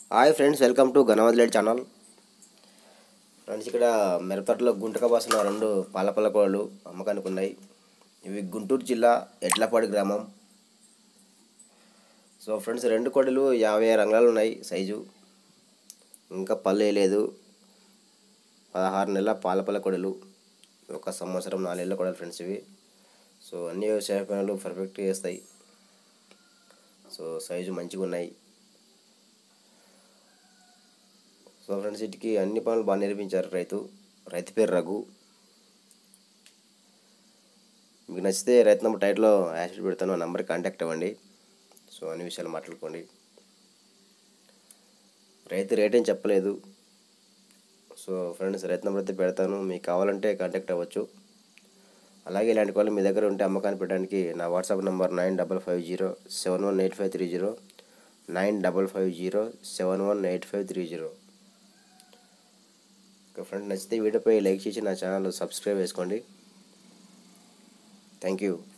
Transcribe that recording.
hi friends welcome to గణవదిలేడ్ channel friends ఇక్కడ మిరపతోటలో గుంటక బాసిన రెండు పాలపల్ల కోళ్ళు అమ్మకానికి ఉన్నాయి ఇవి గుంటూరు జిల్లా ఎడ్లపాడు గ్రామం సో ఫ్రెండ్స్ రెండు కోడలు యాభై రంగులు ఉన్నాయి సైజు ఇంకా పళ్ళు వేయలేదు పదహారు నెలల పాలపల్ల కోడలు ఒక సంవత్సరం నాలుగేళ్ళ కోడలు ఫ్రెండ్స్ ఇవి సో అన్ని వ్యవసాయ పనులు పర్ఫెక్ట్గా చేస్తాయి సో సైజు మంచిగా ఉన్నాయి సో ఫ్రెండ్స్ వీటికి అన్ని పనులు బాగా నేర్పించారు రైతు రైతు పేరు రఘు మీకు నచ్చితే రైతు నెంబర్ టైట్లో యాసిడ్ పెడతాను ఆ నెంబర్కి కాంటాక్ట్ అవ్వండి సో అన్ని విషయాలు మాట్లాడుకోండి రైతు రేట్ ఏం చెప్పలేదు సో ఫ్రెండ్స్ రైతు నెంబర్ అయితే పెడతాను మీకు కావాలంటే కాంటాక్ట్ అవ్వచ్చు అలాగే ఇలాంటి వాళ్ళు మీ దగ్గర ఉంటే అమ్మకాన్ని పెట్టడానికి నా WhatsApp number nine double five zero seven one eight five three zero nine double five zero seven one eight five three zero okay friend నచ్చితే వీడియోపై లైక్ చేసి నా ఛానల్ సబ్స్క్రైబ్ చేసుకోండి థ్యాంక్ యూ